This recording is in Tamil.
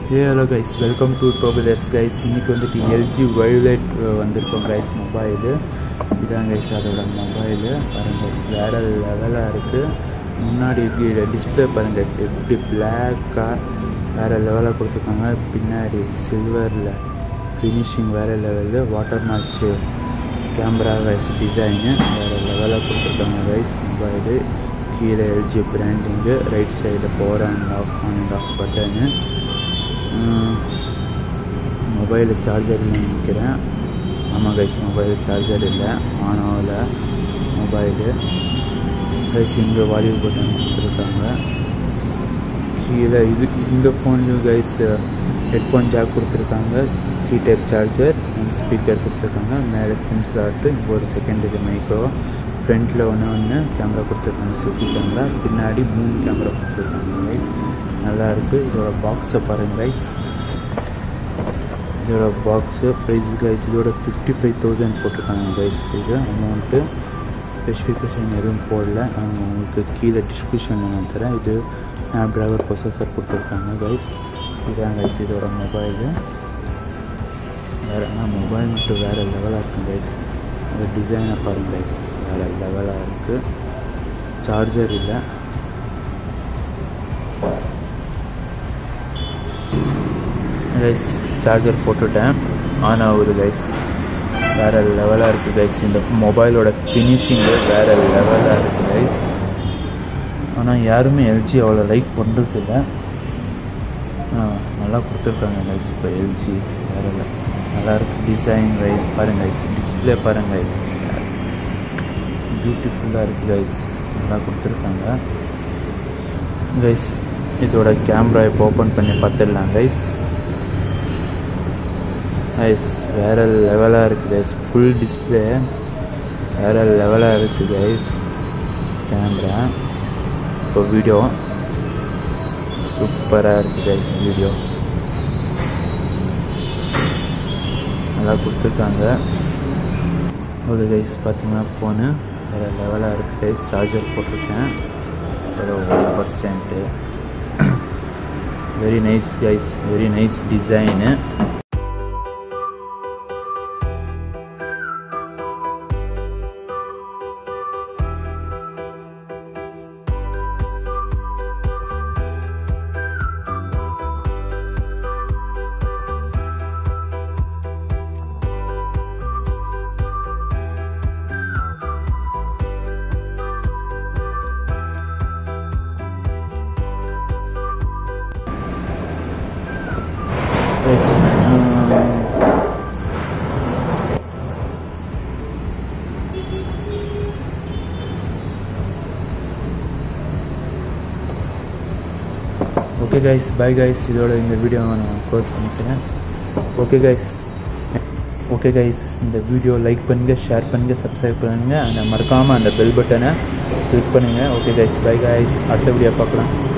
A hello guys welcome to Profilers guys இன்றைக்கி வந்துட்டு எல்ஜி வைலட் வந்திருக்கோம் கைஸ் மொபைலு இதான் கைஸ் அதோட மொபைலு பாருங்க கைஸ் வேறு லெவலாக இருக்குது முன்னாடி டிஸ்பிளே பாருங்க கைஸ் எப்படி பிளாக்காக வேறு லெவலாக கொடுத்துருக்காங்க பின்னாடி சில்வரில் ஃபினிஷிங் வேறு லெவலு வாட்டர் மார்ச்சு கேமரா கைஸ் டிசைனு வேறு லெவலாக கொடுத்துருக்காங்க கைஸ் மொபைலு கீழே எல்ஜி பிராண்டிங்கு ரைட் சைடில் power and off on and off button mobile charger நினைக்கிறேன் ஆமாம் கைஸ் மொபைல் சார்ஜர் இல்லை ஆன் ஆகல மொபைலு கைஸ் இங்கே வால்யூம் பட்டன் கொடுத்துருக்காங்க கீழே இது இந்த ஃபோன்லையும் கைஸ் ஹெட்ஃபோன் ஜாக் கொடுத்துருக்காங்க C type charger and speaker கொடுத்துருக்காங்க மேலே சிம் ஸ்லாட்டு இங்கே ஒரு செகண்டரி மைக்ரோ ஃப்ரண்ட்டில் ஒன்று ஒன்று கேமரா கொடுத்துருக்காங்க செல்ஃபி கேமரா பின்னாடி மூணு கேமரா கொடுத்துருக்காங்க கைஸ் நல்லா இருக்குது இதோட பாக்ஸை பாருங்கள் கைஸ் இதோட பாக்ஸு ப்ரைஸ் கைஸ் இதோட ஃபிஃப்டி ஃபைவ் தௌசண்ட் போட்டிருக்காங்க கைஸ் இது அமௌண்ட்டு ஸ்பெசிஃபிகேஷன் எதுவும் போடல அவங்க உங்களுக்கு கீழே டிஸ்கிரிப்ஷனில் நான் தரேன் இது ஸ்னாப் ட்ராகர் ப்ரொசஸர் கொடுத்துருக்காங்க கைஸ் இதுதான் கைஸ் இதோட மொபைலு வேறு ஆனால் மொபைல் மட்டும் வேறு லெவலாக இருக்கும் கைஸ் அந்த டிசைனை பாருங்கள் கைஸ் வேறு லெவலாக இருக்குது சார்ஜர் இல்லை கைஸ் சார்ஜர் போட்டுட்டேன் ஆன் ஆகுது கைஸ் வேறு லெவலாக இருக்குது கைஸ் இந்த மொபைலோட ஃபினிஷிங்கு வேறு லெவலாக இருக்குது கைஸ் ஆனால் யாருமே எல்ஜி அவ்வளோ லைக் பண்ணுறதில்ல நல்லா கொடுத்துருக்காங்க கைஸ் இப்போ எல்ஜி வேறு நல்லா இருக்குது டிசைன் கைஸ் பாருங்கள் கைஸ் டிஸ்பிளே பாருங்கள் கைஸ் பியூட்டிஃபுல்லாக இருக்குது கைஸ் நல்லா கொடுத்துருக்காங்க கைஸ் இதோட கேமரா இப்போ ஓப்பன் பண்ணி பார்த்துடலாம் கைஸ் கைஸ் வேறு லெவலாக இருக்குது கைஸ் ஃபுல் டிஸ்பிளே வேறு லெவலாக இருக்குது கைஸ் கேமரா இப்போ வீடியோ சூப்பராக இருக்குது கைஸ் வீடியோ நல்லா கொடுத்துருக்காங்க ஒரு கைஸ் பார்த்தீங்கன்னா ஃபோனு வேறு லெவலாக இருக்குது கைஸ் சார்ஜர் போட்டிருக்கேன் ஒரு one percent very nice guys very nice design okay guys bye guys இதோட இந்த வீடியோ நான் க்ளோஸ் பண்ணிக்கிறேன் ஓகே கைஸ் ஓகே கைஸ் இந்த வீடியோ லைக் பண்ணுங்கள் ஷேர் பண்ணுங்கள் சப்ஸ்கிரைப் பண்ணுங்கள் அந்த மறக்காமல் அந்த பெல் பட்டனை கிளிக் பண்ணுங்கள் ஓகே கைஸ் பை கைஸ் அடுத்த வீடியோ பார்க்கலாம்